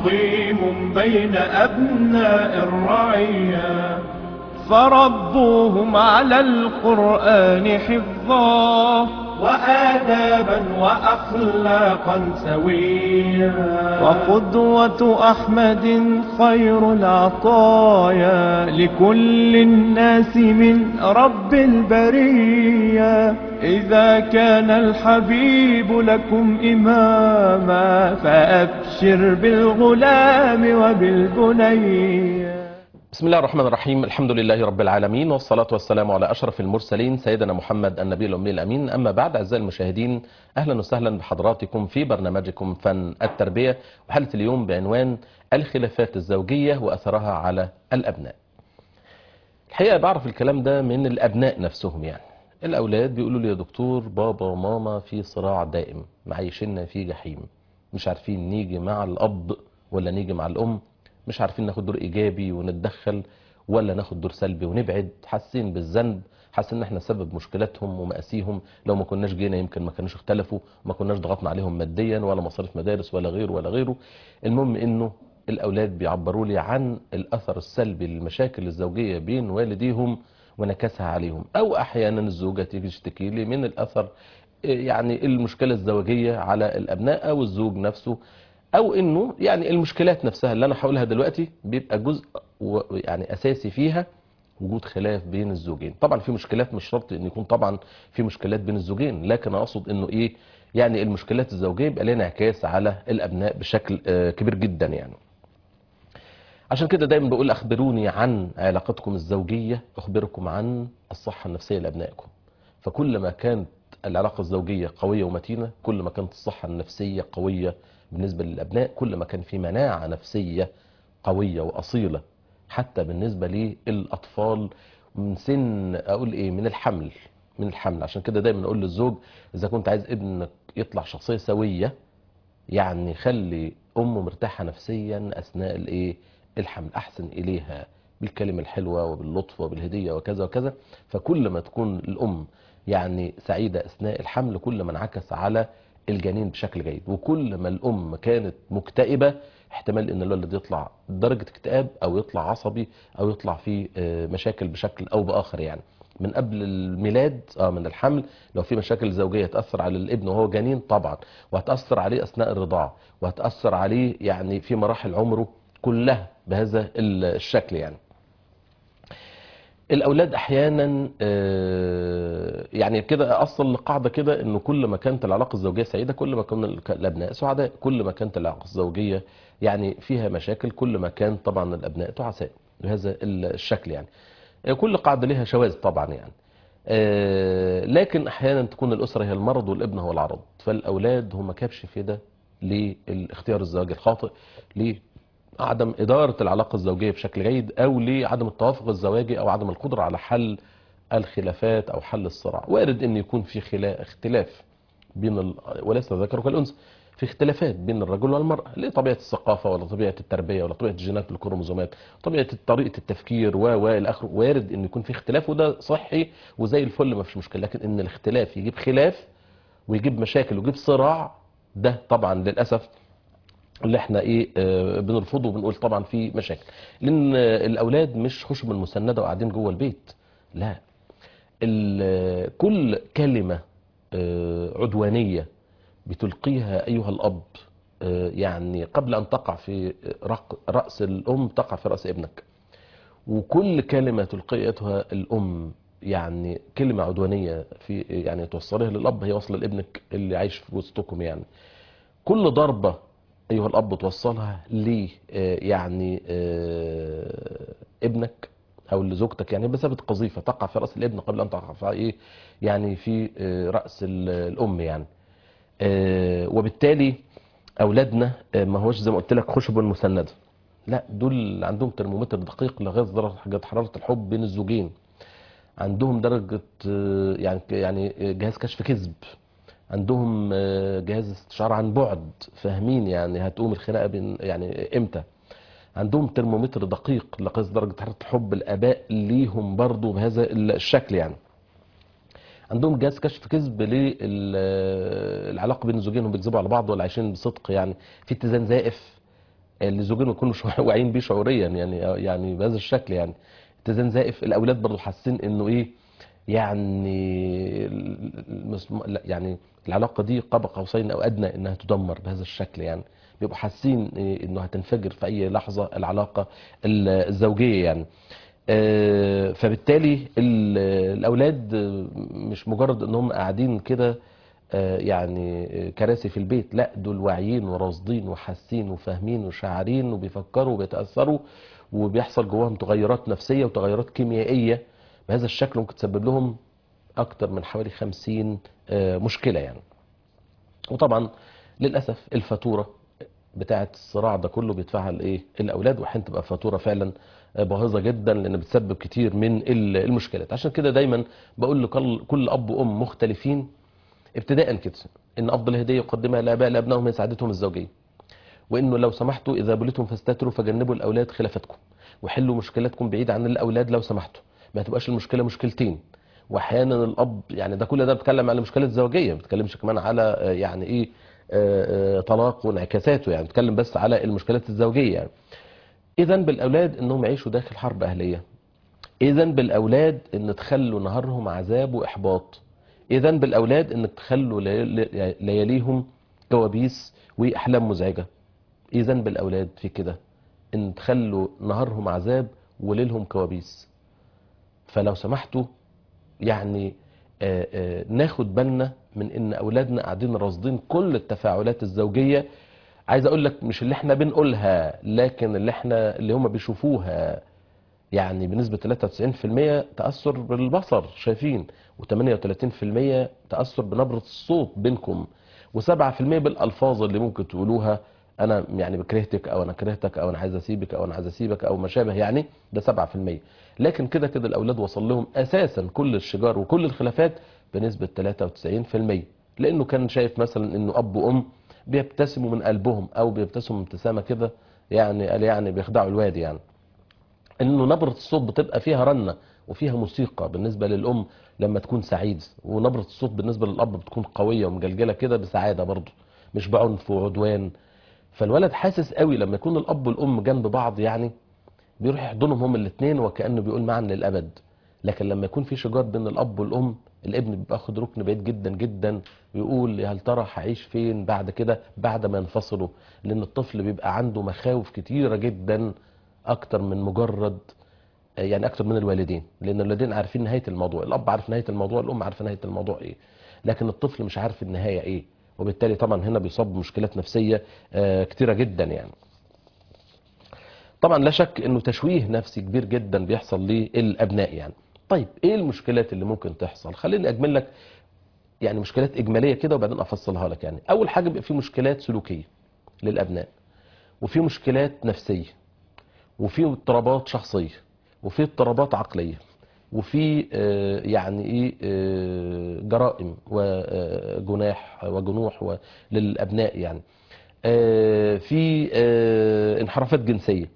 عظيم بين أبناء الرعية فربوهم على القرآن حفظا وآدابا وأخلاقا سويا وقدوة أحمد خير العطايا لكل الناس من رب البرية إذا كان الحبيب لكم إماما فأبشر بالغلام وبالبنية بسم الله الرحمن الرحيم الحمد لله رب العالمين والصلاة والسلام على أشرف المرسلين سيدنا محمد النبي الأمي الأمين أما بعد أعزائي المشاهدين أهلا وسهلا بحضراتكم في برنامجكم فن التربية وحلقة اليوم بعنوان الخلافات الزوجية وأثرها على الأبناء الحقيقة بعرف الكلام ده من الأبناء نفسهم يعني الأولاد بيقولوا لي يا دكتور بابا وماما في صراع دائم معيشنا في جحيم مش عارفين نيجي مع الأب ولا نيجي مع الأم مش عارفين ناخد دور ايجابي ونتدخل ولا ناخد دور سلبي ونبعد حاسين بالذنب حاسين ان احنا سبب مشكلاتهم ومآسيهم لو ما كناش جينا يمكن ما كانوش اختلفوا ما كناش ضغطنا عليهم ماديا ولا مصاريف مدارس ولا غيره ولا غيره المهم انه الاولاد بيعبروا لي عن الاثر السلبي للمشاكل الزوجيه بين والديهم ونكسها عليهم او احيانا الزوجه تيجي تشتكي لي من الاثر يعني المشكله الزوجيه على الابناء او الزوج نفسه او انه يعني المشكلات نفسها اللي انا هقولها دلوقتي بيبقى جزء و- يعني اساسي فيها وجود خلاف بين الزوجين طبعا في مشكلات مش شرط ان يكون طبعا في مشكلات بين الزوجين لكن اقصد انه ايه يعني المشكلات الزوجيه يبقى لها انعكاس على الابناء بشكل آه، كبير جدا يعني عشان كده دايما بقول اخبروني عن علاقتكم الزوجيه اخبركم عن الصحه النفسيه لابنائكم فكل ما كانت العلاقه الزوجيه قويه ومتينه كل ما كانت الصحه النفسيه قويه بالنسبه للابناء كل ما كان في مناعه نفسيه قويه واصيله حتى بالنسبه للاطفال من سن اقول ايه من الحمل من الحمل عشان كده دايما اقول للزوج اذا كنت عايز ابنك يطلع شخصيه سويه يعني خلي امه مرتاحه نفسيا اثناء الايه الحمل احسن اليها بالكلمه الحلوه وباللطف وبالهديه وكذا وكذا فكل ما تكون الام يعني سعيده اثناء الحمل كل ما انعكس على الجنين بشكل جيد وكل ما الام كانت مكتئبه احتمال ان الولد يطلع درجه اكتئاب او يطلع عصبي او يطلع فيه آه، مشاكل بشكل او باخر يعني من قبل الميلاد اه من الحمل لو في مشاكل زوجيه تاثر على الابن وهو جنين طبعا وهتاثر عليه اثناء الرضاعه وهتاثر عليه يعني في مراحل عمره كلها بهذا الشكل يعني الاولاد احيانا آه، يعني كده اصل لقاعده كده انه كل ما كانت العلاقه الزوجيه سعيده كل ما كان الك- الابناء سعداء كل ما كانت العلاقه الزوجيه يعني فيها مشاكل كل ما كان طبعا الابناء تعساء بهذا الشكل يعني آه، كل قاعده لها شواذ طبعا يعني آه، لكن احيانا تكون الاسره هي المرض والابن هو العرض فالاولاد هم كبش فدا لاختيار الزواج الخاطئ لعدم اداره العلاقه الزوجيه بشكل جيد او لعدم التوافق الزواجي او عدم القدره على حل الخلافات او حل الصراع وارد ان يكون في خلا- اختلاف بين ال... وليس الذكر كالانثى في اختلافات بين الرجل والمرأة لطبيعة الثقافة ولا طبيعة التربية ولا طبيعة الجينات بالكروموزومات طبيعة طريقة التفكير و و الى اخره وارد ان يكون في اختلاف وده صحي وزي الفل ما فيش مشكلة لكن ان الاختلاف يجيب خلاف ويجيب مشاكل ويجيب صراع ده طبعا للأسف اللي احنا ايه آه، بنرفضه وبنقول طبعا في مشاكل لان آه، الاولاد مش خشب المسنده وقاعدين جوه البيت لا ال- كل كلمه آه، عدوانيه بتلقيها ايها الاب آه، يعني قبل ان تقع في رق- راس الام تقع في راس ابنك وكل كلمه تلقيتها الام يعني كلمه عدوانيه في يعني توصلها للاب هي وصل لابنك اللي عايش في وسطكم يعني كل ضربة أيها الأب توصلها ل يعني آه، ابنك أو لزوجتك يعني بسبب قذيفة تقع في رأس الابن قبل أن تقع في إيه يعني في آه، رأس ال- الأم يعني آه، وبالتالي أولادنا آه، ما هوش زي ما قلت لك خشب مسندة لا دول عندهم ترمومتر دقيق لغاية درجة حرارة الحب بين الزوجين عندهم درجة آه، يعني يعني جهاز كشف كذب عندهم آه، جهاز استشعار عن بعد فاهمين يعني هتقوم الخناقه بين يعني امتى عندهم ترمومتر دقيق لقياس درجه حراره الحب الاباء ليهم برضو بهذا الشكل يعني عندهم جهاز كشف كذب للعلاقه بين الزوجين هم بيكذبوا على بعض ولا عايشين بصدق يعني في اتزان زائف اللي الزوجين يكونوا شو- واعيين بيه شعوريا يعني يعني بهذا الشكل يعني اتزان زائف الاولاد برضه حاسين انه ايه يعني المسم- لا، يعني العلاقه دي قاب قوسين او ادنى انها تدمر بهذا الشكل يعني بيبقوا حاسين إيه انه هتنفجر في اي لحظه العلاقه ال- الزوجيه يعني آه، فبالتالي ال- الاولاد آه، مش مجرد ان هم قاعدين كده آه، يعني آه، كراسي في البيت لا دول واعيين وراصدين وحاسين وفاهمين وشاعرين وبيفكروا وبيتاثروا وبيحصل جواهم تغيرات نفسيه وتغيرات كيميائيه بهذا الشكل ممكن تسبب لهم اكتر من حوالي 50 آه، مشكله يعني وطبعا للاسف الفاتوره بتاعه الصراع ده كله بيدفعها الايه الاولاد واحيانا تبقى فاتوره فعلا باهظه جدا لان بتسبب كتير من ال- المشكلات عشان كده دايما بقول لكل كل اب وام مختلفين ابتداء كده ان افضل هديه يقدمها الاباء لابنائهم هي سعادتهم الزوجيه وانه لو سمحتوا اذا بليتم فاستتروا فجنبوا الاولاد خلافتكم وحلوا مشكلاتكم بعيد عن الاولاد لو سمحتوا ما تبقاش المشكله مشكلتين واحيانا الاب يعني ده كل ده بتكلم على مشكلات زوجيه ما بتكلمش كمان على آه، يعني ايه آه، آه، طلاق وانعكاساته يعني بتكلم بس على المشكلات الزوجيه يعني اذا بالاولاد انهم يعيشوا داخل حرب اهليه اذا بالاولاد ان تخلوا نهارهم عذاب واحباط اذا بالاولاد انك تخلوا لي- لياليهم كوابيس واحلام مزعجه اذا بالاولاد في كده ان تخلوا نهارهم عذاب وليلهم كوابيس فلو سمحتوا يعني آه، آه، ناخد بالنا من ان اولادنا قاعدين راصدين كل التفاعلات الزوجيه عايز اقول لك مش اللي احنا بنقولها لكن اللي احنا اللي هم بيشوفوها يعني بنسبة 93% تأثر بالبصر شايفين و38% تأثر بنبرة الصوت بينكم و7% بالألفاظ اللي ممكن تقولوها أنا يعني بكرهتك أو أنا كرهتك أو أنا عايز أسيبك أو أنا عايز أسيبك أو ما شابه يعني ده 7% لكن كده كده الأولاد وصل لهم أساسا كل الشجار وكل الخلافات بنسبة 93% لأنه كان شايف مثلا إنه أب وأم بيبتسموا من قلبهم أو بيبتسموا ابتسامة كده يعني قال يعني بيخدعوا الواد يعني انه نبرة الصوت بتبقى فيها رنة وفيها موسيقى بالنسبة للأم لما تكون سعيد ونبرة الصوت بالنسبة للأب بتكون قوية ومجلجلة كده بسعادة برضه مش بعنف وعدوان فالولد حاسس قوي لما يكون الأب والأم جنب بعض يعني بيروح يحضنهم هما الاثنين وكأنه بيقول معا للأبد لكن لما يكون في شجار بين الأب والأم الابن بيبقى واخد ركن بعيد جدا جدا ويقول يا هل ترى هعيش فين بعد كده بعد ما ينفصلوا لأن الطفل بيبقى عنده مخاوف كتيرة جدا أكتر من مجرد يعني أكتر من الوالدين لأن الوالدين عارفين نهاية الموضوع الأب عارف نهاية الموضوع الأم عارفة نهاية الموضوع إيه لكن الطفل مش عارف النهاية إيه وبالتالي طبعا هنا بيصاب بمشكلات نفسية آه، كتيرة جدا يعني طبعا لا شك انه تشويه نفسي كبير جدا بيحصل للابناء يعني طيب ايه المشكلات اللي ممكن تحصل خليني اجمل لك يعني مشكلات اجماليه كده وبعدين افصلها لك يعني اول حاجه بيبقى في مشكلات سلوكيه للابناء وفي مشكلات نفسيه وفي اضطرابات شخصيه وفي اضطرابات عقليه وفي آه، يعني ايه آه، جرائم وجناح وجنوح و- للابناء يعني آه، في آه، انحرافات جنسيه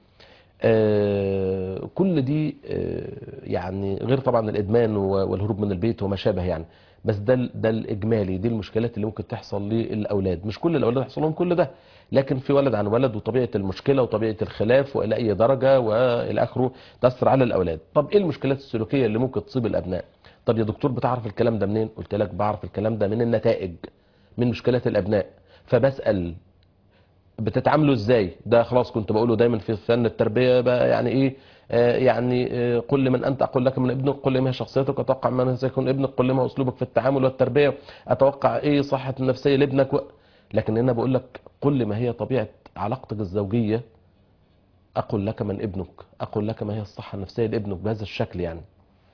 آه، كل دي آه، يعني غير طبعا الادمان و- والهروب من البيت وما شابه يعني بس ده ال- ده الاجمالي دي المشكلات اللي ممكن تحصل للاولاد مش كل الاولاد يحصل لهم كل ده لكن في ولد عن ولد وطبيعه المشكله وطبيعه الخلاف والى اي درجه والى اخره تاثر على الاولاد طب ايه المشكلات السلوكيه اللي ممكن تصيب الابناء طب يا دكتور بتعرف الكلام ده منين قلت لك بعرف الكلام ده من النتائج من مشكلات الابناء فبسال بتتعاملوا ازاي ده خلاص كنت بقوله دايما في فن التربيه بقى يعني ايه آه يعني آه قل لمن انت اقول لك من ابنك قل لما هي شخصيتك اتوقع من سيكون ابنك قل لما اسلوبك في التعامل والتربيه اتوقع ايه صحه النفسيه لابنك و... لكن هنا بقول لك قل ما هي طبيعه علاقتك الزوجيه اقول لك من ابنك اقول لك ما هي الصحه النفسيه لابنك بهذا الشكل يعني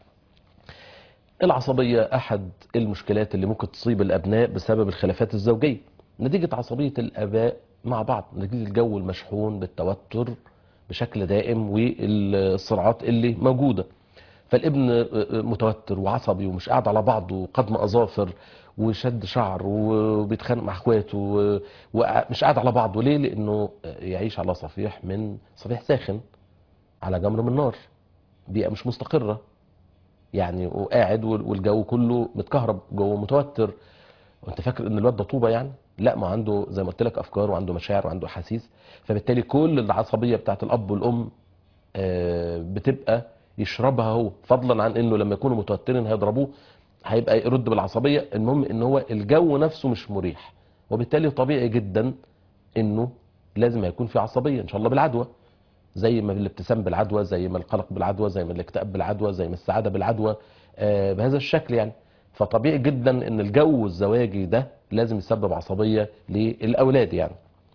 العصبية أحد المشكلات اللي ممكن تصيب الأبناء بسبب الخلافات الزوجية نتيجة عصبية الآباء مع بعض نتيجة الجو المشحون بالتوتر بشكل دائم والصراعات اللي موجودة فالابن متوتر وعصبي ومش قاعد على بعضه وقدم أظافر وشد شعر وبيتخانق مع اخواته و- ومش قاعد على بعضه ليه؟ لأنه يعيش على صفيح من صفيح ساخن على جمر من نار بيئة مش مستقرة يعني وقاعد وال- والجو كله متكهرب جو متوتر وانت فاكر ان الواد ده طوبه يعني لا ما عنده زي ما قلت لك افكار وعنده مشاعر وعنده احاسيس فبالتالي كل العصبيه بتاعت الاب والام آه، بتبقى يشربها هو فضلا عن انه لما يكونوا متوترين هيضربوه هيبقى يرد بالعصبيه المهم ان هو الجو نفسه مش مريح وبالتالي طبيعي جدا انه لازم هيكون في عصبيه ان شاء الله بالعدوى زي ما الابتسام بالعدوى زي ما القلق بالعدوى زي ما الاكتئاب بالعدوى زي ما السعاده بالعدوى آه، بهذا الشكل يعني فطبيعي جدا ان الجو الزواجي ده لازم يسبب عصبيه للاولاد يعني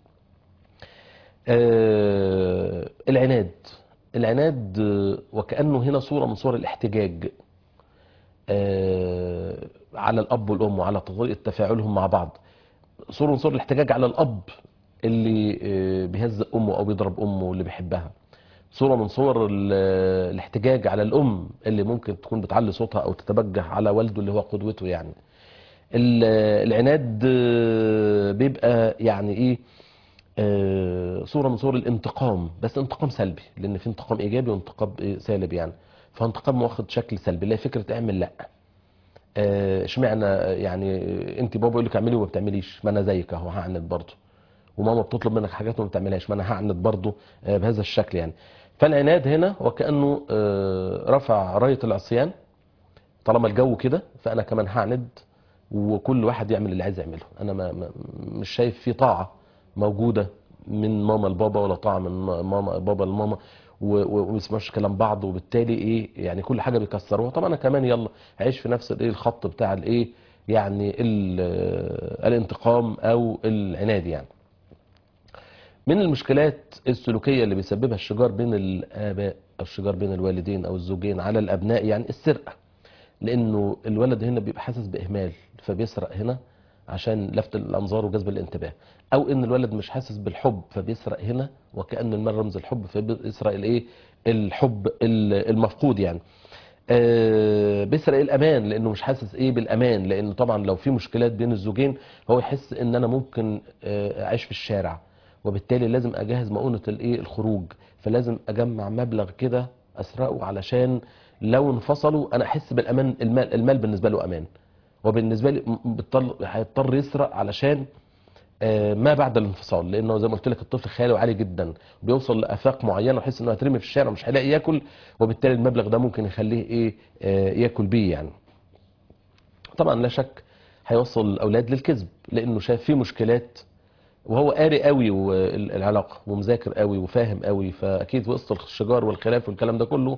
آه، العناد العناد آه، وكانه هنا صوره من صور الاحتجاج آه، على الاب والام وعلى طريقه تفاعلهم مع بعض صوره من صور الاحتجاج على الاب اللي آه، بيهزق امه او بيضرب امه اللي بيحبها صوره من صور ال- الاحتجاج على الام اللي ممكن تكون بتعلي صوتها او تتبجح على والده اللي هو قدوته يعني ال- العناد آه، بيبقى يعني ايه آه، صوره من صور الانتقام بس انتقام سلبي لان في انتقام ايجابي وانتقام إيه سالب يعني فانتقام واخد شكل سلبي اللي هي فكره اعمل لا آه، اشمعنى آه، يعني آه، انت بابا يقول لك اعملي وما بتعمليش ما انا زيك اهو هعند برضه وماما بتطلب منك حاجات وما بتعملهاش ما انا هعند برضه آه، بهذا الشكل يعني فالعناد هنا وكانه آه، رفع رايه العصيان طالما الجو كده فانا كمان هعند وكل واحد يعمل اللي عايز يعمله انا ما ما- مش شايف في طاعه موجوده من ماما لبابا ولا طاعه من ماما بابا لماما و- و- وما بيسمعوش كلام بعض وبالتالي ايه يعني كل حاجه بيكسروها طبعا انا كمان يلا عيش في نفس الايه الخط بتاع الايه يعني ال- الانتقام او العناد يعني من المشكلات السلوكية اللي بيسببها الشجار بين الآباء أو الشجار بين الوالدين أو الزوجين على الأبناء يعني السرقة لأنه الولد هنا بيبقى حاسس بإهمال فبيسرق هنا عشان لفت الأنظار وجذب الانتباه أو إن الولد مش حاسس بالحب فبيسرق هنا وكأن المال رمز الحب فبيسرق الإيه الحب ال- المفقود يعني آه، بيسرق الامان لانه مش حاسس ايه بالامان لانه طبعا لو في مشكلات بين الزوجين هو يحس ان انا ممكن آه، اعيش في الشارع وبالتالي لازم اجهز مؤونه الايه الخروج فلازم اجمع مبلغ كده اسرقه علشان لو انفصلوا انا احس بالامان المال المال بالنسبه له امان وبالنسبه لي م- بيضطر هيضطر يسرق علشان آه، ما بعد الانفصال لانه زي ما قلت لك الطفل خياله عالي جدا بيوصل لافاق معينه ويحس انه هيترمي في الشارع مش هيلاقي ياكل وبالتالي المبلغ ده ممكن يخليه ايه آه، ياكل بيه يعني طبعا لا شك هيوصل الاولاد للكذب لانه شايف فيه مشكلات وهو قاري قوي والعلاقه ومذاكر قوي وفاهم قوي فاكيد وسط الشجار والخلاف والكلام ده كله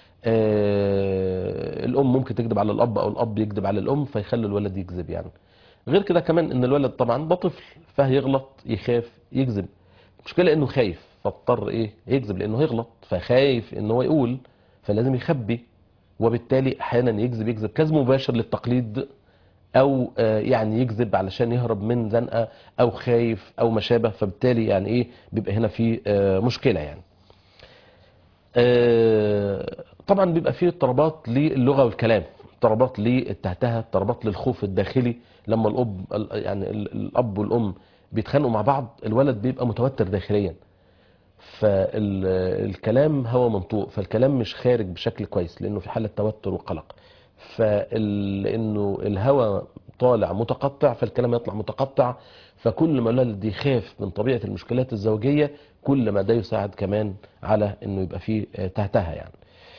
آه، الام ممكن تكذب على الاب او الاب يكذب على الام فيخلي الولد يكذب يعني غير كده كمان ان الولد طبعا ده طفل فهيغلط يخاف يكذب المشكله انه خايف فاضطر ايه يكذب لانه هيغلط فخايف ان هو يقول فلازم يخبي وبالتالي احيانا يكذب يكذب كذب مباشر للتقليد او آه، يعني يكذب علشان يهرب من زنقه او خايف او ما شابه فبالتالي يعني ايه بيبقى هنا في آه، مشكله يعني آه، طبعا بيبقى فيه اضطرابات للغه والكلام اضطرابات للتهتهه اضطرابات للخوف الداخلي لما الاب ال- يعني ال- الاب والام بيتخانقوا مع بعض الولد بيبقى متوتر داخليا فالكلام هو منطوق فالكلام مش خارج بشكل كويس لانه في حاله توتر وقلق فانه الهوى طالع متقطع فالكلام يطلع متقطع فكل ما الولد يخاف من طبيعه المشكلات الزوجيه كل ما ده يساعد كمان على انه يبقى فيه آه، تهتهه يعني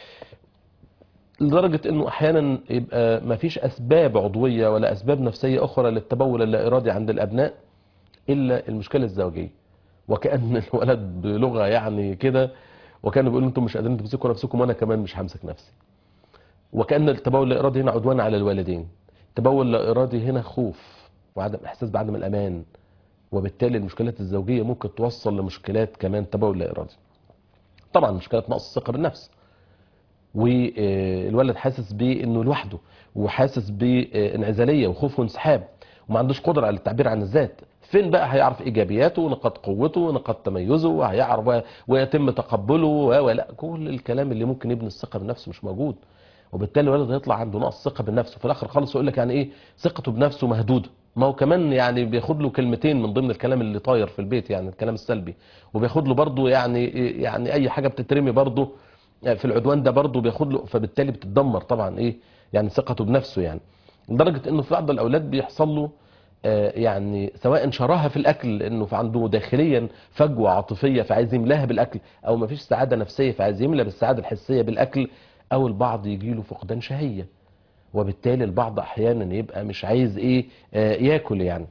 لدرجة انه احيانا يبقى ما فيش اسباب عضوية ولا اسباب نفسية اخرى للتبول اللا ارادي عند الابناء الا المشكلة الزوجية وكأن الولد بلغة يعني كده وكانوا بيقولوا انتم مش قادرين تمسكوا نفسكم وانا كمان مش همسك نفسي وكأن التبول اللا ارادي هنا عدوان على الوالدين التبول اللا ارادي هنا خوف وعدم احساس بعدم الامان وبالتالي المشكلات الزوجية ممكن توصل لمشكلات كمان تبول لا ارادي طبعا مشكلات نقص الثقة بالنفس والولد حاسس بانه لوحده وحاسس بانعزاليه وخوف وانسحاب وما عندوش قدره على التعبير عن الذات فين بقى هيعرف ايجابياته ونقاط قوته ونقاط تميزه وهيعرف و- ويتم تقبله و- ولا كل الكلام اللي ممكن يبني الثقه بالنفس مش موجود وبالتالي الولد هيطلع عنده نقص ثقه بالنفس وفي الاخر خالص يقول لك يعني ايه ثقته بنفسه مهدوده ما هو كمان يعني بياخد له كلمتين من ضمن الكلام اللي طاير في البيت يعني الكلام السلبي وبياخد له برضه يعني يعني اي حاجه بتترمي برضه في العدوان ده برضه بياخد له فبالتالي بتتدمر طبعا ايه يعني ثقته بنفسه يعني لدرجه انه في بعض الاولاد بيحصل له آه، يعني سواء شراها في الاكل لانه في عنده داخليا فجوه عاطفيه فعايز يملاها بالاكل او ما فيش سعاده نفسيه فعايز يملى بالسعاده الحسيه بالاكل او البعض يجي له فقدان شهيه وبالتالي البعض احيانا يبقى مش عايز ايه آه، ياكل يعني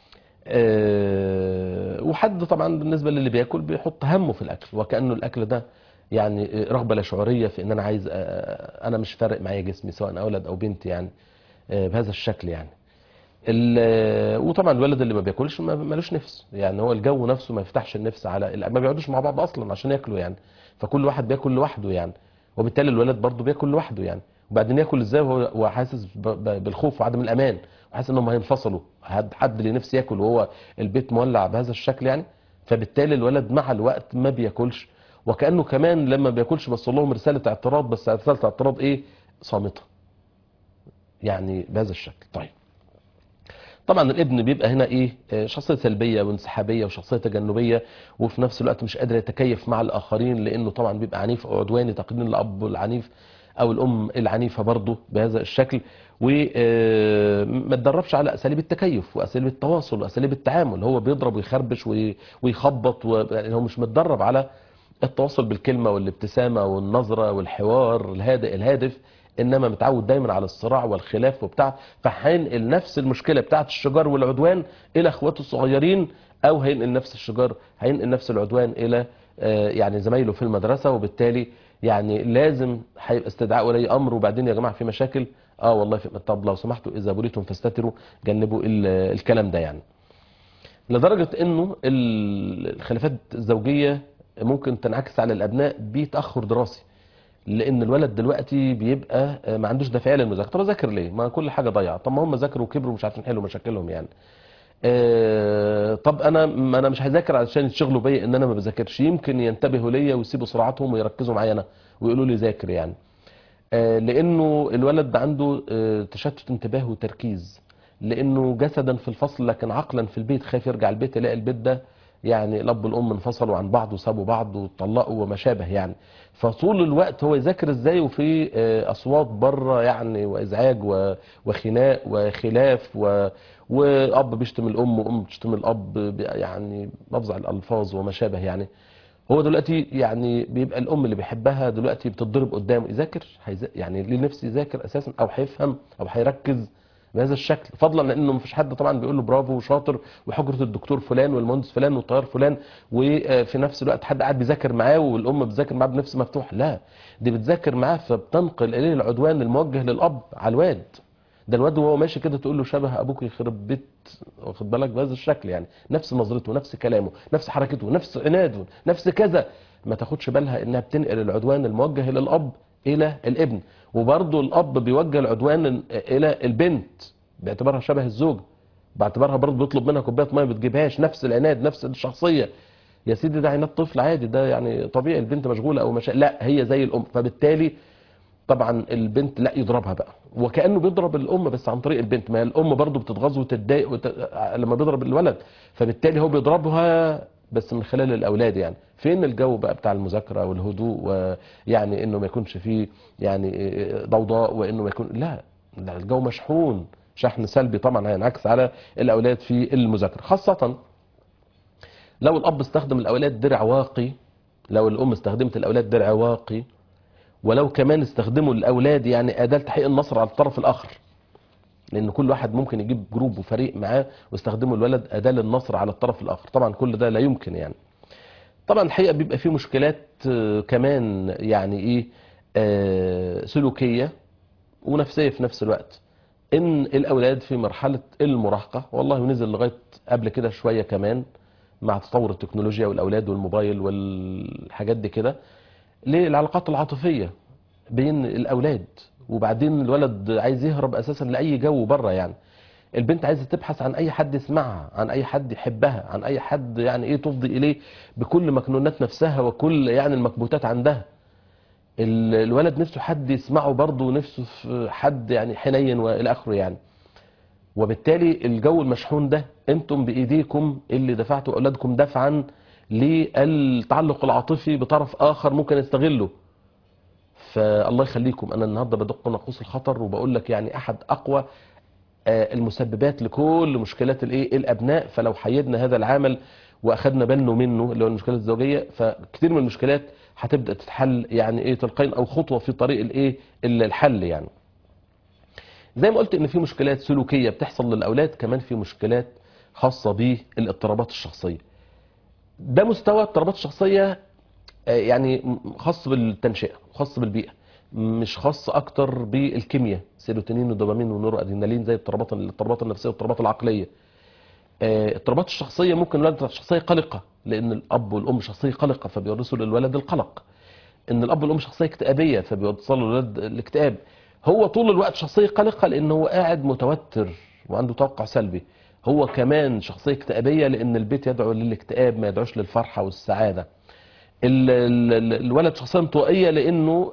آه، وحد طبعا بالنسبه للي بياكل بيحط همه في الاكل وكانه الاكل ده يعني رغبه لا شعوريه في ان انا عايز آه، انا مش فارق معايا جسمي سواء اولد او بنت يعني آه، بهذا الشكل يعني ال- وطبعا الولد اللي ما بياكلش ما- ملوش نفس يعني هو الجو نفسه ما يفتحش النفس على ال- ما بيقعدوش مع بعض اصلا عشان ياكلوا يعني فكل واحد بياكل لوحده يعني وبالتالي الولد برضه بياكل لوحده يعني وبعدين ياكل ازاي وهو وهو حاسس ب- ب- بالخوف وعدم الامان وحاسس انهم هينفصلوا حد حد اللي نفسه ياكل وهو البيت مولع بهذا الشكل يعني فبالتالي الولد مع الوقت ما بياكلش وكانه كمان لما بياكلش بس لهم رساله اعتراض بس رساله اعتراض ايه صامته يعني بهذا الشكل طيب طبعا الابن بيبقى هنا ايه آه، شخصيه سلبيه وانسحابيه وشخصيه تجنبيه وفي نفس الوقت مش قادر يتكيف مع الاخرين لانه طبعا بيبقى عنيف او عدواني تقليدا الاب العنيف او الام العنيفه برضه بهذا الشكل وما اتدربش على اساليب التكيف واساليب التواصل واساليب التعامل هو بيضرب ويخربش وي- ويخبط و... يعني هو مش متدرب على التواصل بالكلمه والابتسامه والنظره والحوار الهادئ الهادف انما متعود دايما على الصراع والخلاف وبتاع فهينقل نفس المشكله بتاعت الشجار والعدوان الى اخواته الصغيرين او هينقل نفس الشجار هينقل نفس العدوان الى آه، يعني زمايله في المدرسه وبالتالي يعني لازم هيبقى استدعاء ولي امر وبعدين يا جماعه في مشاكل اه والله في طب لو سمحتوا اذا بليتم فاستتروا جنبوا ال- الكلام ده يعني لدرجه انه ال- الخلافات الزوجيه ممكن تنعكس على الابناء بتاخر دراسي لان الولد دلوقتي بيبقى آه، ما عندوش دافعيه للمذاكره طب اذاكر ليه ما كل حاجه ضايعه طب ما هم ذاكروا وكبروا مش عارفين يحلوا مشاكلهم يعني آه، طب انا ما انا مش هذاكر علشان يشغلوا بيا ان انا ما بذاكرش يمكن ينتبهوا ليا ويسيبوا سرعتهم ويركزوا معايا انا ويقولوا لي ذاكر يعني آه، لانه الولد عنده آه، تشتت انتباه وتركيز لانه جسدا في الفصل لكن عقلا في البيت خايف يرجع البيت يلاقي البيت ده يعني الاب والام انفصلوا عن بعض وسابوا بعض واتطلقوا وما شابه يعني فطول الوقت هو يذاكر ازاي وفي آه، اصوات بره يعني وازعاج و- وخناق وخلاف و واب بيشتم الام وام بتشتم الاب ب- يعني بفظع الالفاظ وما شابه يعني هو دلوقتي يعني بيبقى الام اللي بيحبها دلوقتي بتتضرب قدامه يذاكر هيذا- يعني ليه نفسه يذاكر اساسا او هيفهم او هيركز بهذا الشكل فضلا لانه مفيش حد طبعا بيقول له برافو وشاطر وحجره الدكتور فلان والمهندس فلان والطيار فلان وفي نفس الوقت حد قاعد بيذاكر معاه والام بتذاكر معاه بنفس مفتوح لا دي بتذاكر معاه فبتنقل اليه العدوان الموجه للاب على الواد ده الواد وهو ماشي كده تقول له شبه ابوك يخرب بيت واخد بالك بهذا الشكل يعني نفس نظرته نفس كلامه نفس حركته نفس عناده نفس كذا ما تاخدش بالها انها بتنقل العدوان الموجه الى الاب الى الابن وبرضه الاب بيوجه العدوان الى البنت باعتبارها شبه الزوج باعتبارها برضه بيطلب منها كوبايه ميه ما بتجيبهاش نفس العناد نفس الشخصيه يا سيدي ده عناد طفل عادي ده يعني طبيعي البنت مشغوله او مشا... لا هي زي الام فبالتالي طبعا البنت لا يضربها بقى وكانه بيضرب الام بس عن طريق البنت ما هي الام برضه بتتغاظ وتتضايق وت... لما بيضرب الولد فبالتالي هو بيضربها بس من خلال الاولاد يعني فين الجو بقى بتاع المذاكره والهدوء ويعني انه ما يكونش فيه يعني ضوضاء وانه ما يكون لا ده الجو مشحون شحن سلبي طبعا هينعكس على الاولاد في المذاكره خاصه لو الاب استخدم الاولاد درع واقي لو الام استخدمت الاولاد درع واقي ولو كمان استخدموا الاولاد يعني اداه تحقيق النصر على الطرف الاخر لان كل واحد ممكن يجيب جروب وفريق معاه ويستخدموا الولد اداه للنصر على الطرف الاخر طبعا كل ده لا يمكن يعني طبعا الحقيقه بيبقى فيه مشكلات آه، كمان يعني ايه آه، سلوكيه ونفسيه في نفس الوقت ان الاولاد في مرحله المراهقه والله نزل لغايه قبل كده شويه كمان مع تطور التكنولوجيا والاولاد والموبايل والحاجات دي كده للعلاقات العاطفيه بين الاولاد وبعدين الولد عايز يهرب اساسا لاي جو بره يعني البنت عايزه تبحث عن اي حد يسمعها عن اي حد يحبها عن اي حد يعني ايه تفضي اليه بكل مكنونات نفسها وكل يعني المكبوتات عندها ال- الولد نفسه حد يسمعه برضه ونفسه في حد يعني حنين والى اخره يعني وبالتالي الجو المشحون ده انتم بايديكم اللي دفعتوا اولادكم دفعا للتعلق العاطفي بطرف اخر ممكن يستغله فالله يخليكم انا النهارده بدق ناقوس الخطر وبقول لك يعني احد اقوى آه، المسببات لكل مشكلات الايه الابناء فلو حيدنا هذا العمل واخدنا بالنا منه اللي هو المشكلات الزوجيه فكتير من المشكلات هتبدا تتحل يعني ايه تلقائيا او خطوه في طريق الايه الحل يعني زي ما قلت ان في مشكلات سلوكيه بتحصل للاولاد كمان في مشكلات خاصه بالاضطرابات الشخصيه ده مستوى اضطرابات الشخصيه آه، يعني خاص بالتنشئه خاص بالبيئه مش خاص اكتر بالكيمياء سيروتونين ودوبامين ونورو ادرينالين زي اضطرابات الاضطرابات النفسيه والاضطرابات العقليه آه، اضطرابات الشخصيه ممكن الولد يطلع شخصيه قلقه لان الاب والام شخصيه قلقه فبيورثوا للولد القلق ان الاب والام شخصيه اكتئابيه فبيوصلوا للولد الاكتئاب هو طول الوقت شخصيه قلقه لان هو قاعد متوتر وعنده توقع سلبي هو كمان شخصيه اكتئابيه لان البيت يدعو للاكتئاب ما يدعوش للفرحه والسعاده ال- ال- ال- الولد شخصيه انطوائيه لانه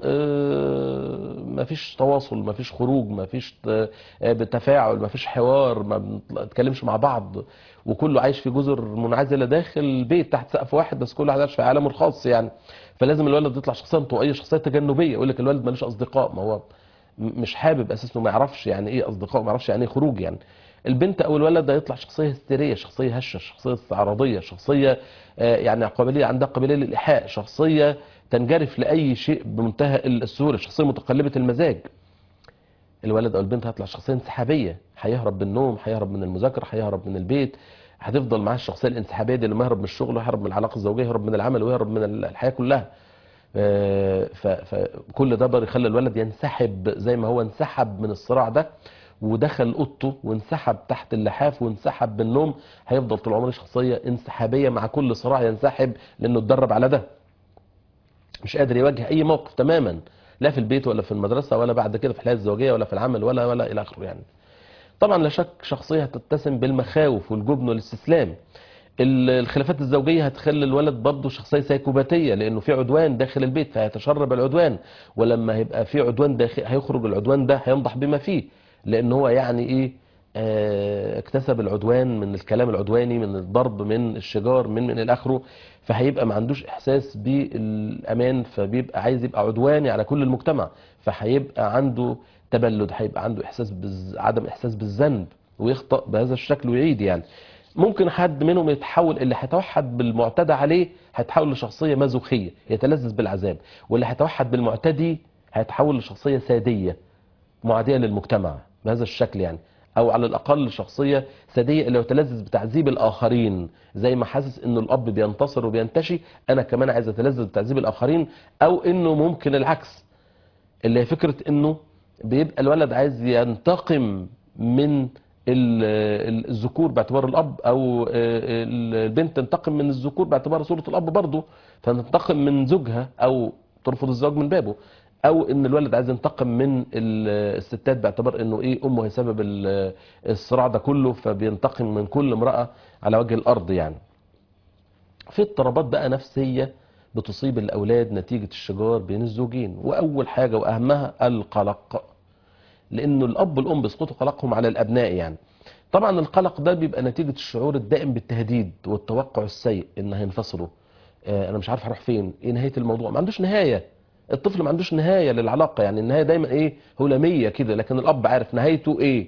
ما فيش تواصل ما فيش خروج ما فيش تفاعل ما فيش حوار ما بنتكلمش مع بعض وكله عايش في جزر منعزله داخل البيت تحت سقف واحد بس كل واحد عايش في عالمه الخاص يعني فلازم الولد يطلع شخصيه انطوائيه شخصيه تجنبيه يقول لك الولد ملوش اصدقاء ما هو م- مش حابب اساسا ما يعرفش يعني ايه اصدقاء ما يعرفش يعني ايه خروج يعني البنت او الولد ده يطلع شخصيه هستيريه شخصيه هشه شخصيه استعراضيه شخصيه آه، يعني قابليه عندها قابليه للايحاء شخصيه تنجرف لاي شيء بمنتهى السهوله شخصيه متقلبه المزاج الولد او البنت هيطلع شخصيه انسحابيه هيهرب من النوم هيهرب من المذاكره هيهرب من البيت هتفضل معاه الشخصيه الانسحابيه دي لما يهرب من الشغل ويهرب من العلاقه الزوجيه يهرب من العمل ويهرب من الحياه كلها آه، ف- فكل ده بقى يخلي الولد ينسحب زي ما هو انسحب من الصراع ده ودخل اوضته وانسحب تحت اللحاف وانسحب بالنوم هيفضل طول عمره شخصيه انسحابيه مع كل صراع ينسحب لانه اتدرب على ده مش قادر يواجه اي موقف تماما لا في البيت ولا في المدرسه ولا بعد كده في الحياه الزوجيه ولا في العمل ولا ولا الى اخره يعني طبعا لا شك شخصيه هتتسم بالمخاوف والجبن والاستسلام ال- الخلافات الزوجيه هتخلي الولد برضه شخصيه سيكوباتيه لانه في عدوان داخل البيت فهيتشرب العدوان ولما هيبقى في عدوان داخل هيخرج العدوان ده هينضح بما فيه لان هو يعني ايه آه، اكتسب العدوان من الكلام العدواني من الضرب من الشجار من من الى اخره فهيبقى ما عندوش احساس بالامان فبيبقى عايز يبقى عدواني على كل المجتمع فهيبقى عنده تبلد هيبقى عنده احساس بز... عدم احساس بالذنب ويخطأ بهذا الشكل ويعيد يعني ممكن حد منهم يتحول اللي هيتوحد بالمعتدى عليه هيتحول لشخصيه مازوخيه يتلذذ بالعذاب واللي هيتوحد بالمعتدي هيتحول لشخصيه ساديه معاديه للمجتمع بهذا الشكل يعني او على الاقل شخصيه ساديه اللي يتلذذ بتعذيب الاخرين زي ما حاسس انه الاب بينتصر وبينتشي انا كمان عايز اتلذذ بتعذيب الاخرين او انه ممكن العكس اللي هي فكره انه بيبقى الولد عايز ينتقم من ال- ال- الذكور باعتبار الاب او ال- البنت تنتقم من الذكور باعتبار صوره الاب برضه فتنتقم من زوجها او ترفض الزواج من بابه او ان الولد عايز ينتقم من ال- الستات باعتبار انه ايه امه هي سبب ال- الصراع ده كله فبينتقم من كل امراه على وجه الارض يعني في اضطرابات بقى نفسيه بتصيب الاولاد نتيجه الشجار بين الزوجين واول حاجه واهمها القلق لانه الاب والام بيسقطوا قلقهم على الابناء يعني طبعا القلق ده بيبقى نتيجه الشعور الدائم بالتهديد والتوقع السيء ان هينفصلوا آه، انا مش عارف هروح فين ايه نهايه الموضوع ما عندوش نهايه الطفل ما عندوش نهايه للعلاقه يعني النهايه دايما ايه هلاميه كده لكن الاب عارف نهايته ايه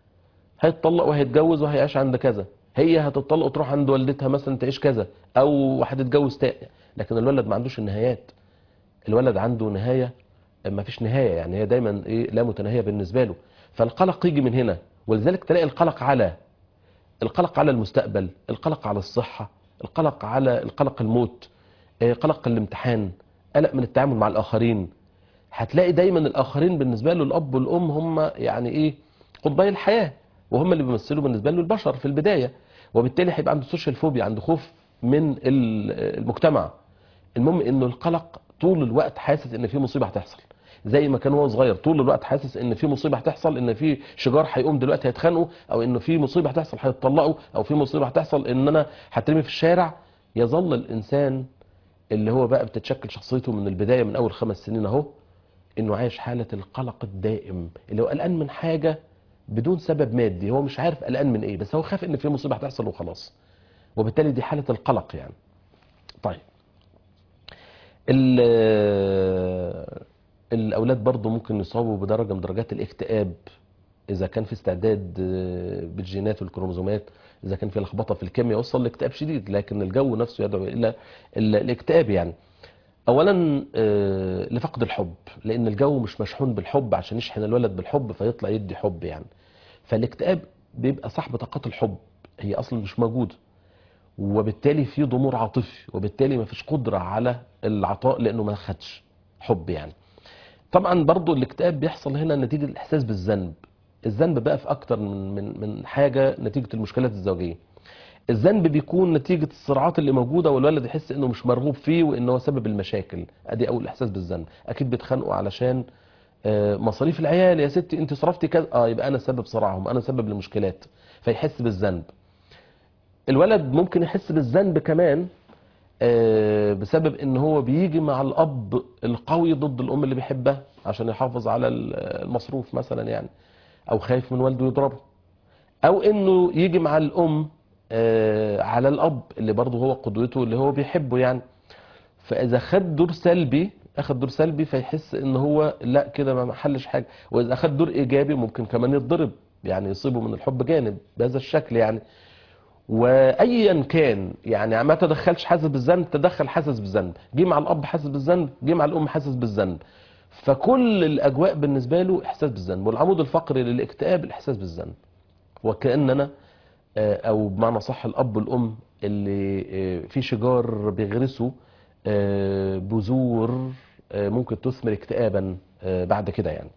هيتطلق وهيتجوز وهيعيش عند كذا هي هتطلق وتروح عند والدتها مثلا تعيش كذا او هتتجوز تاني لكن الولد ما عندوش النهايات الولد عنده نهايه ما فيش نهايه يعني هي دايما ايه لا متناهيه بالنسبه له فالقلق يجي من هنا ولذلك تلاقي القلق على القلق على المستقبل القلق على الصحه القلق على القلق الموت آه، قلق الامتحان قلق من التعامل مع الاخرين هتلاقي دايما الاخرين بالنسبه له الاب والام هم يعني ايه قطبي الحياه وهم اللي بيمثلوا بالنسبه له البشر في البدايه وبالتالي هيبقى عنده سوشيال فوبيا عنده خوف من ال- المجتمع المهم انه القلق طول الوقت حاسس ان في مصيبه هتحصل زي ما كان هو صغير طول الوقت حاسس ان في مصيبه هتحصل ان في شجار هيقوم دلوقتي هيتخانقوا او ان في مصيبه هتحصل هيتطلقوا او في مصيبه هتحصل ان انا هترمي في الشارع يظل الانسان اللي هو بقى بتتشكل شخصيته من البدايه من اول خمس سنين اهو انه عايش حاله القلق الدائم اللي هو قلقان من حاجه بدون سبب مادي هو مش عارف قلقان من ايه بس هو خاف ان في مصيبه هتحصل وخلاص وبالتالي دي حاله القلق يعني طيب ال- الاولاد برضو ممكن يصابوا بدرجه من درجات الاكتئاب اذا كان في استعداد آه، بالجينات والكروموزومات اذا كان في لخبطه في الكيمياء يوصل لاكتئاب شديد لكن الجو نفسه يدعو الى ال- الاكتئاب يعني اولا آه، لفقد الحب لان الجو مش مشحون بالحب عشان يشحن الولد بالحب فيطلع يدي حب يعني فالاكتئاب بيبقى صاحب طاقات الحب هي اصلا مش موجوده وبالتالي في ضمور عاطفي وبالتالي ما فيش قدره على العطاء لانه ما خدش حب يعني طبعا برضو الاكتئاب بيحصل هنا نتيجه الاحساس بالذنب الذنب بقى في اكتر من من من حاجه نتيجه المشكلات الزوجيه الذنب بيكون نتيجة الصراعات اللي موجودة والولد يحس انه مش مرغوب فيه وان هو سبب المشاكل ادي اول احساس بالذنب اكيد بيتخانقوا علشان آه، مصاريف العيال يا ستي انت صرفتي كذا اه يبقى انا سبب صراعهم انا سبب المشكلات فيحس بالذنب الولد ممكن يحس بالذنب كمان آه، بسبب ان هو بيجي مع الاب القوي ضد الام اللي بيحبها عشان يحافظ على المصروف مثلا يعني او خايف من والده يضربه او انه يجي مع الام آه، على الاب اللي برضه هو قدوته اللي هو بيحبه يعني فاذا خد دور سلبي اخد دور سلبي فيحس ان هو لا كده ما حلش حاجه واذا اخد دور ايجابي ممكن كمان يتضرب يعني يصيبه من الحب جانب بهذا الشكل يعني وايا كان يعني ما تدخلش حاسس بالذنب تدخل حاسس بالذنب جه مع الاب حاسس بالذنب جه مع الام حاسس بالذنب فكل الاجواء بالنسبه له احساس بالذنب والعمود الفقري للاكتئاب الاحساس بالذنب وكاننا آه، او بمعنى صح الاب والام اللي آه، في شجار بيغرسوا آه، بذور آه، ممكن تثمر اكتئابا آه، بعد كده يعني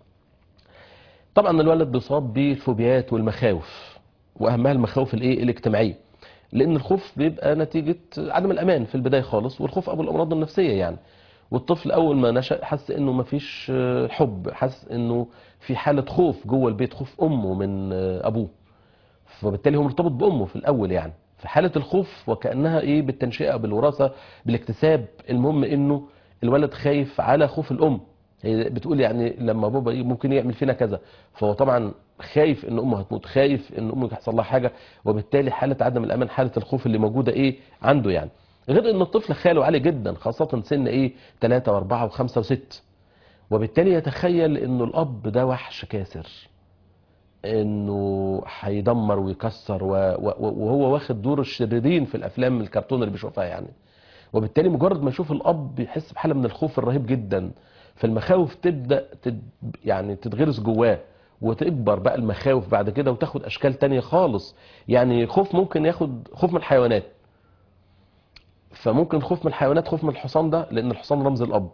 طبعا الولد بيصاب بالفوبيات والمخاوف واهمها المخاوف الايه الاجتماعيه لان الخوف بيبقى نتيجه عدم الامان في البدايه خالص والخوف ابو الامراض النفسيه يعني والطفل اول ما نشا حس انه ما فيش حب حس انه في حاله خوف جوه البيت خوف امه من آه، ابوه فبالتالي هو مرتبط بامه في الاول يعني في حاله الخوف وكانها ايه بالتنشئه بالوراثه بالاكتساب المهم انه الولد خايف على خوف الام هي بتقول يعني لما بابا إيه ممكن يعمل فينا كذا فهو طبعا خايف ان امه هتموت خايف ان امه يحصل لها حاجه وبالتالي حاله عدم الامان حاله الخوف اللي موجوده ايه عنده يعني غير ان الطفل خياله عالي جدا خاصه سن ايه 3 و4 و5 و6 وبالتالي يتخيل انه الاب ده وحش كاسر انه هيدمر ويكسر و- و- وهو واخد دور الشريرين في الافلام الكرتون اللي بيشوفها يعني وبالتالي مجرد ما يشوف الاب بيحس بحاله من الخوف الرهيب جدا فالمخاوف تبدا تد يعني تتغرس جواه وتكبر بقى المخاوف بعد كده وتاخد اشكال تانية خالص يعني خوف ممكن ياخد خوف من الحيوانات فممكن خوف من الحيوانات خوف من الحصان ده لان الحصان رمز الاب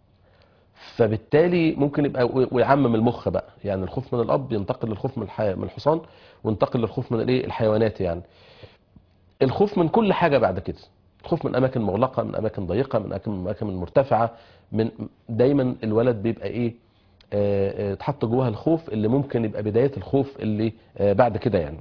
فبالتالي ممكن يبقى و- ويعمم المخ بقى يعني الخوف من الاب ينتقل للخوف من الحي... من الحصان وينتقل للخوف من الايه الحيوانات يعني الخوف من كل حاجه بعد كده الخوف من اماكن مغلقه من اماكن ضيقه من اماكن اماكن مرتفعه من دايما الولد بيبقى ايه آه، آه، اتحط جواها الخوف اللي ممكن يبقى بدايه الخوف اللي آه، بعد كده يعني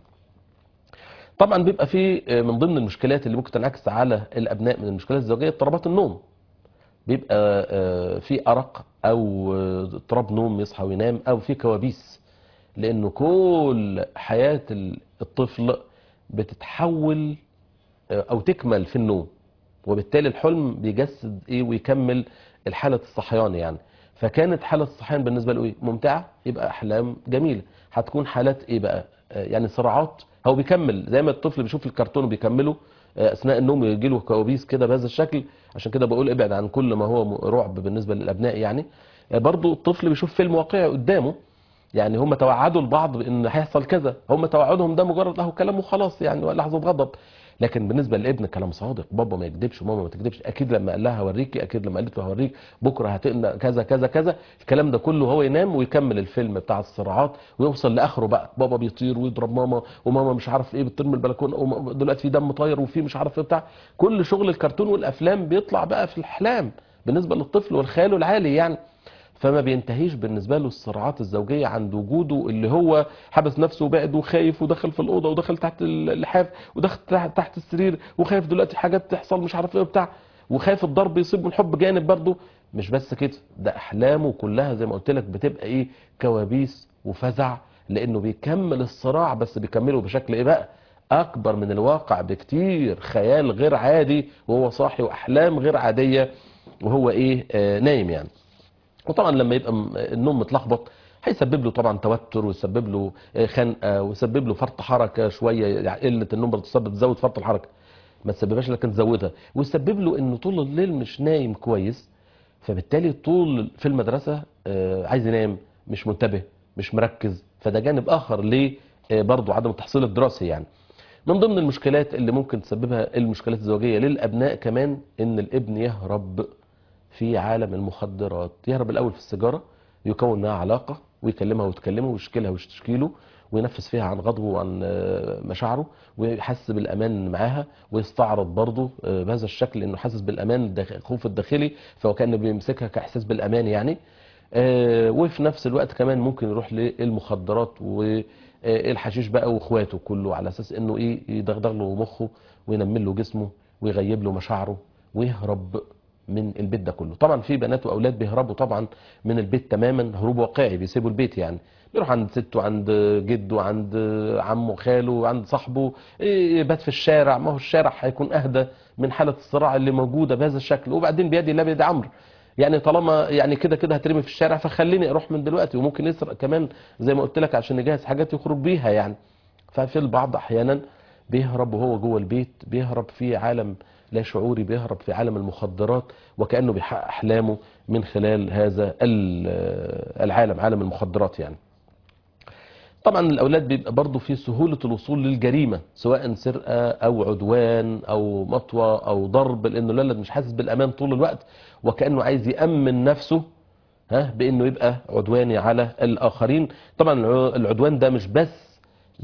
طبعا بيبقى في آه، من ضمن المشكلات اللي ممكن تنعكس على الابناء من المشكلات الزوجيه اضطرابات النوم بيبقى آه، في ارق او آه، اضطراب نوم يصحى وينام او في كوابيس لانه كل حياه ال- الطفل بتتحول آه، او تكمل في النوم وبالتالي الحلم بيجسد ايه ويكمل الحاله الصحيان يعني فكانت حاله الصحيان بالنسبه له ايه ممتعه يبقى احلام جميله هتكون حالات ايه بقى آه، يعني صراعات هو بيكمل زي ما الطفل بيشوف الكرتون وبيكمله آه، اثناء النوم يجي له كوابيس كده بهذا الشكل عشان كده بقول ابعد عن كل ما هو م- رعب بالنسبه للابناء يعني آه، برضو الطفل بيشوف فيلم واقعي قدامه يعني هم توعدوا البعض بان هيحصل كذا هم توعدهم ده مجرد اهو كلام وخلاص يعني لحظه غضب لكن بالنسبه للابن كلام صادق بابا ما يكذبش وماما ما تكذبش اكيد لما قال لها هوريكي اكيد لما قالت له هوريك بكره هتقنا كذا كذا كذا الكلام ده كله هو ينام ويكمل الفيلم بتاع الصراعات ويوصل لاخره بقى بابا بيطير ويضرب ماما وماما مش عارف ايه بتطير من البلكونه وم- دلوقتي في دم طاير وفي مش عارف ايه بتاع كل شغل الكرتون والافلام بيطلع بقى في الاحلام بالنسبه للطفل والخيال العالي يعني فما بينتهيش بالنسبه له الصراعات الزوجيه عند وجوده اللي هو حبس نفسه وبعد وخايف ودخل في الاوضه ودخل تحت اللحاف ودخل تحت تحت السرير وخايف دلوقتي حاجات تحصل مش عارف ايه وبتاع وخايف الضرب يصيب من حب جانب برضه مش بس كده ده احلامه كلها زي ما قلت لك بتبقى ايه كوابيس وفزع لانه بيكمل الصراع بس بيكمله بشكل ايه بقى اكبر من الواقع بكتير خيال غير عادي وهو صاحي واحلام غير عاديه وهو ايه آه نايم يعني وطبعا لما يبقى م- النوم متلخبط هيسبب له طبعا توتر ويسبب له آه، خنقه ويسبب له فرط حركه شويه يعني قله النوم بتسبب تزود فرط الحركه ما تسببهاش لكن تزودها ويسبب له انه طول الليل مش نايم كويس فبالتالي طول في المدرسه آه، عايز ينام مش منتبه مش مركز فده جانب اخر ليه آه، برضه عدم التحصيل الدراسي يعني من ضمن المشكلات اللي ممكن تسببها المشكلات الزوجيه للابناء كمان ان الابن يهرب في عالم المخدرات يهرب الاول في السيجاره يكون معها علاقه ويكلمها وتكلمه ويشكلها وتشكي له وينفس فيها عن غضبه وعن آه، مشاعره ويحس بالامان معاها ويستعرض برضه آه، بهذا الشكل انه حاسس بالامان الداخ- الخوف الداخلي فهو كان بيمسكها كاحساس بالامان يعني آه، وفي نفس الوقت كمان ممكن يروح للمخدرات والحشيش بقى واخواته كله على اساس انه ايه يدغدغ له مخه وينمل له جسمه ويغيب له مشاعره ويهرب من البيت ده كله طبعا في بنات واولاد بيهربوا طبعا من البيت تماما هروب واقعي بيسيبوا البيت يعني بيروح عند سته عند جده عند عمه خاله عند صاحبه إيه، يبات في الشارع ما هو الشارع هيكون اهدى من حاله الصراع اللي موجوده بهذا الشكل وبعدين بيدي الله بيد عمرو يعني طالما يعني كده كده هترمي في الشارع فخليني اروح من دلوقتي وممكن يسرق كمان زي ما قلت لك عشان يجهز حاجات يخرج بيها يعني ففي البعض احيانا بيهرب وهو جوه البيت بيهرب في عالم لا شعوري بيهرب في عالم المخدرات وكانه بيحقق احلامه من خلال هذا ال- العالم عالم المخدرات يعني طبعا الاولاد بيبقى برضه في سهوله الوصول للجريمه سواء سرقه او عدوان او مطوه او ضرب لانه الولد مش حاسس بالامان طول الوقت وكانه عايز يامن نفسه ها بانه يبقى عدواني على الاخرين طبعا الع- العدوان ده مش بس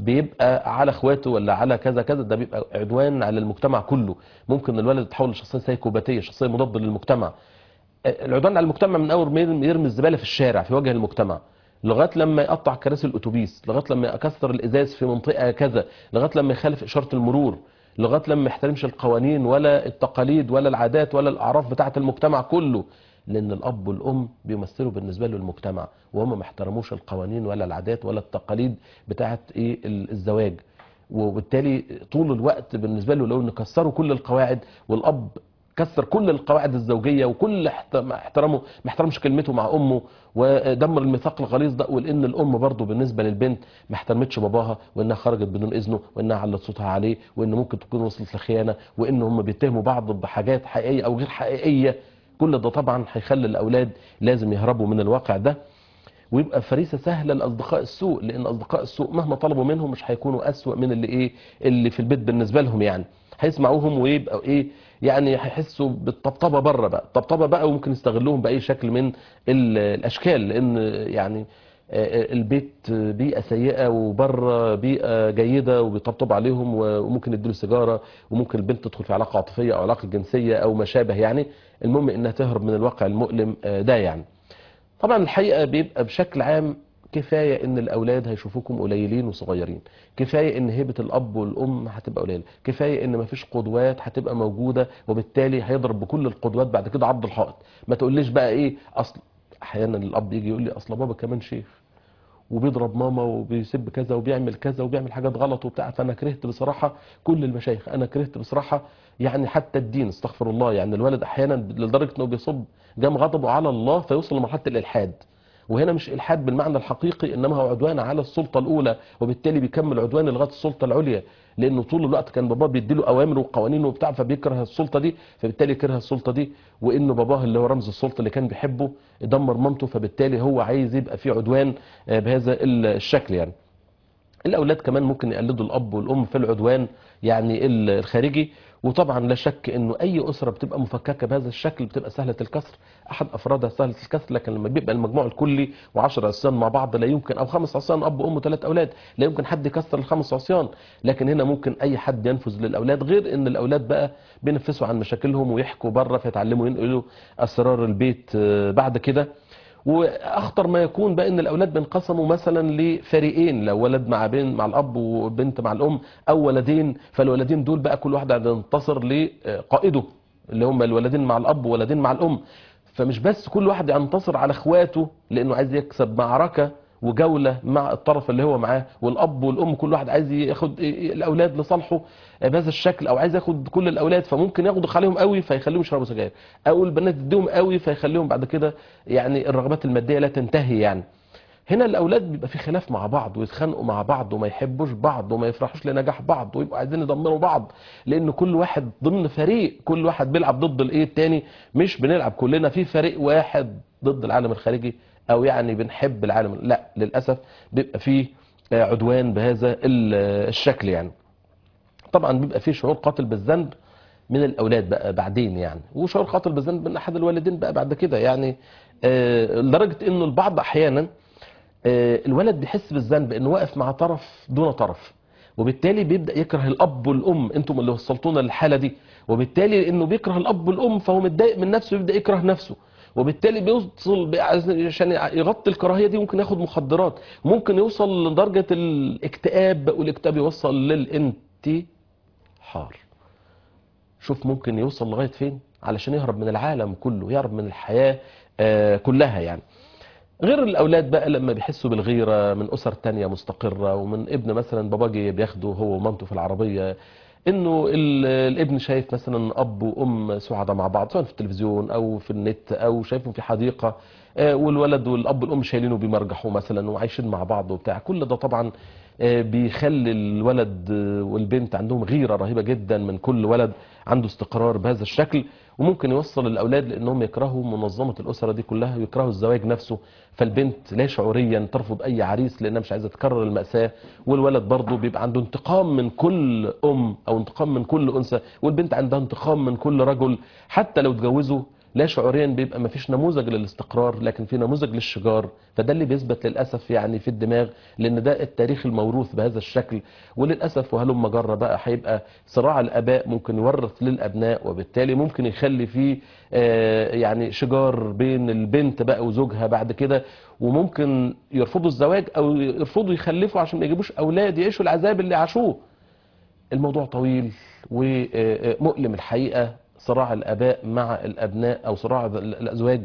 بيبقى على اخواته ولا على كذا كذا ده بيبقى عدوان على المجتمع كله ممكن الولد يتحول لشخصيه سايكوباتيه شخصيه مضاده للمجتمع العدوان على المجتمع من اول ما يرمي يرمي الزباله في الشارع في وجه المجتمع لغايه لما يقطع كراسي الاتوبيس لغايه لما يكسر الازاز في منطقه كذا لغايه لما يخالف اشاره المرور لغايه لما ما يحترمش القوانين ولا التقاليد ولا العادات ولا الاعراف بتاعه المجتمع كله لان الاب والام بيمثلوا بالنسبه له المجتمع وهم ما احترموش القوانين ولا العادات ولا التقاليد بتاعه ايه ال- الزواج وبالتالي طول الوقت بالنسبه له لو نكسروا كل القواعد والاب كسر كل القواعد الزوجيه وكل احت- احترامه ما احترمش كلمته مع امه ودمر الميثاق الغليظ ده ولان الام برضه بالنسبه للبنت ما احترمتش باباها وانها خرجت بدون اذنه وانها علت صوتها عليه وان ممكن تكون وصلت لخيانه وان هم بيتهموا بعض بحاجات حقيقيه او غير حقيقيه كل ده طبعا هيخلي الاولاد لازم يهربوا من الواقع ده ويبقى فريسه سهله لاصدقاء السوء لان اصدقاء السوء مهما طلبوا منهم مش هيكونوا اسوأ من اللي ايه اللي في البيت بالنسبه لهم يعني هيسمعوهم ويبقى ايه يعني هيحسوا بالطبطبه بره بقى الطبطبه بقى وممكن يستغلوهم باي شكل من ال- الاشكال لان يعني آه، البيت بيئه سيئه وبره بيئه جيده وبيطبطب عليهم وممكن يديله سيجاره وممكن البنت تدخل في علاقه عاطفيه او علاقه جنسيه او ما شابه يعني المهم انها تهرب من الواقع المؤلم آه، ده يعني طبعا الحقيقه بيبقى بشكل عام كفايه ان الاولاد هيشوفوكم قليلين وصغيرين كفايه ان هيبه الاب والام هتبقى قليله كفايه ان مفيش قدوات هتبقى موجوده وبالتالي هيضرب بكل القدوات بعد كده عرض الحائط ما تقوليش بقى ايه اصل احيانا الاب يجي يقول لي اصل بابا كمان شيخ وبيضرب ماما وبيسب كذا وبيعمل كذا وبيعمل حاجات غلط وبتاع فانا كرهت بصراحه كل المشايخ انا كرهت بصراحه يعني حتى الدين استغفر الله يعني الولد احيانا لدرجه انه بيصب جام غضبه على الله فيوصل لمرحله الالحاد وهنا مش الحاد بالمعنى الحقيقي انما هو عدوان على السلطه الاولى وبالتالي بيكمل عدوان لغايه السلطه العليا لانه طول الوقت كان باباه بيديله اوامر وقوانين وبتاع فبيكره السلطه دي فبالتالي كره السلطه دي وانه باباه اللي هو رمز السلطه اللي كان بيحبه دمر مامته فبالتالي هو عايز يبقى في عدوان آه، بهذا الشكل يعني الاولاد كمان ممكن يقلدوا الاب والام في العدوان يعني ال- الخارجي وطبعا لا شك انه اي اسره بتبقى مفككه بهذا الشكل بتبقى سهله الكسر احد افرادها سهله الكسر لكن لما بيبقى المجموع الكلي و10 عصيان مع بعض لا يمكن او خمس عصيان اب وام وثلاث اولاد لا يمكن حد يكسر الخمس عصيان لكن هنا ممكن اي حد ينفذ للاولاد غير ان الاولاد بقى بينفسوا عن مشاكلهم ويحكوا بره فيتعلموا ينقلوا اسرار البيت آه، بعد كده واخطر ما يكون بقى ان الاولاد بينقسموا مثلا لفريقين لو ولد مع بين مع الاب وبنت مع الام او ولدين فالولدين دول بقى كل واحد هينتصر لقائده اللي هم الولدين مع الاب وولدين مع الام فمش بس كل واحد ينتصر على اخواته لانه عايز يكسب معركه وجوله مع الطرف اللي هو معاه والاب والام كل واحد عايز ياخد الاولاد لصالحه بهذا الشكل او عايز ياخد كل الاولاد فممكن ياخدوا عليهم قوي فيخليهم يشربوا سجاير او البنات يديهم قوي فيخليهم بعد كده يعني الرغبات الماديه لا تنتهي يعني هنا الاولاد بيبقى في خلاف مع بعض ويتخانقوا مع بعض وما يحبوش بعض وما يفرحوش لنجاح بعض ويبقوا عايزين يدمروا بعض لان كل واحد ضمن فريق كل واحد بيلعب ضد الايه التاني مش بنلعب كلنا في فريق واحد ضد العالم الخارجي او يعني بنحب العالم لا للاسف بيبقى فيه آه، عدوان بهذا ال- الشكل يعني طبعا بيبقى فيه شعور قاتل بالذنب من الاولاد بقى بعدين يعني وشعور قاتل بالذنب من احد الوالدين بقى بعد كده يعني آه، لدرجه انه البعض احيانا آه، الولد بيحس بالذنب انه واقف مع طرف دون طرف وبالتالي بيبدا يكره الاب والام انتم اللي وصلتونا للحاله دي وبالتالي انه بيكره الاب والام فهو متضايق من نفسه يبدا يكره نفسه وبالتالي بيوصل بي- عشان يغطي الكراهيه دي ممكن ياخد مخدرات ممكن يوصل لدرجه الاكتئاب والاكتئاب يوصل للانتحار شوف ممكن يوصل لغايه فين علشان يهرب من العالم كله يهرب من الحياه آه، كلها يعني غير الاولاد بقى لما بيحسوا بالغيره من اسر تانية مستقره ومن ابن مثلا باباجي بياخده هو ومامته في العربيه انه ال- الابن شايف مثلا اب وام سعداء مع بعض سواء في التلفزيون او في النت او شايفهم في حديقه آه، والولد والاب والام شايلينه بيمرجحوا مثلا وعايشين مع بعض وبتاع كل ده طبعا آه، بيخلي الولد آه، والبنت عندهم غيره رهيبه جدا من كل ولد عنده استقرار بهذا الشكل وممكن يوصل الاولاد لانهم يكرهوا منظمه الاسره دي كلها ويكرهوا الزواج نفسه فالبنت لا شعوريا ترفض اي عريس لانها مش عايزه تكرر الماساه والولد برضه بيبقى عنده انتقام من كل ام او انتقام من كل انثى والبنت عندها انتقام من كل رجل حتى لو اتجوزوا لا شعوريا بيبقى مفيش نموذج للاستقرار لكن في نموذج للشجار فده اللي بيثبت للاسف يعني في الدماغ لان ده التاريخ الموروث بهذا الشكل وللاسف وهلم جرى بقى هيبقى صراع الاباء ممكن يورث للابناء وبالتالي ممكن يخلي فيه آه، يعني شجار بين البنت بقى وزوجها بعد كده وممكن يرفضوا الزواج او يرفضوا يخلفوا عشان ما يجيبوش اولاد يعيشوا العذاب اللي عاشوه الموضوع طويل ومؤلم الحقيقة صراع الآباء مع الأبناء أو صراع الأزواج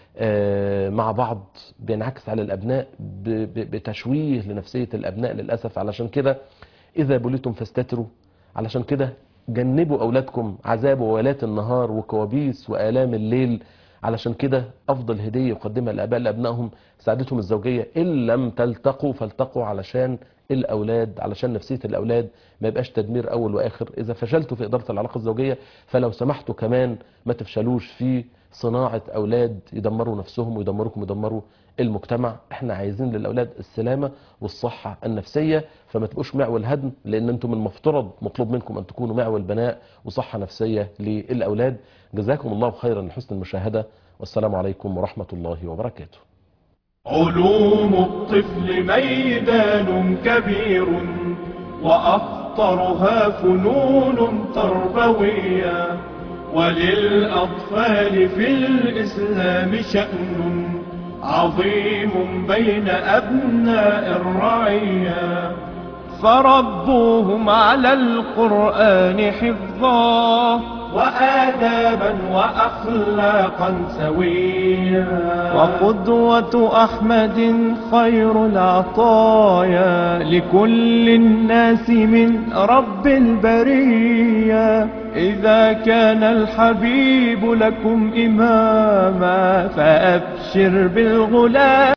آه، مع بعض بينعكس على الأبناء ب- ب- بتشويه لنفسية الأبناء للأسف علشان كده إذا بليتم فاستتروا علشان كده جنبوا أولادكم عذاب وولات النهار وكوابيس وآلام الليل علشان كده أفضل هدية يقدمها الآباء لأبنائهم سعادتهم الزوجية إن لم تلتقوا فالتقوا علشان الأولاد علشان نفسية الأولاد ما يبقاش تدمير أول وآخر إذا فشلتوا في إدارة العلاقة الزوجية فلو سمحتوا كمان ما تفشلوش في صناعة أولاد يدمروا نفسهم ويدمروكم ويدمروا المجتمع احنا عايزين للأولاد السلامة والصحة النفسية فما تبقوش معول هدم لأن انتم المفترض مطلوب منكم أن تكونوا معول بناء وصحة نفسية للأولاد جزاكم الله خيرا لحسن المشاهدة والسلام عليكم ورحمة الله وبركاته علوم الطفل ميدان كبير وأخطرها فنون تربوية وللأطفال في الإسلام شأن عظيم بين أبناء الرعية فربوهم على القرآن حفظا وآدابا وأخلاقا سويا وقدوة أحمد خير العطايا لكل الناس من رب البرية إذا كان الحبيب لكم إماما فأبشر بالغلام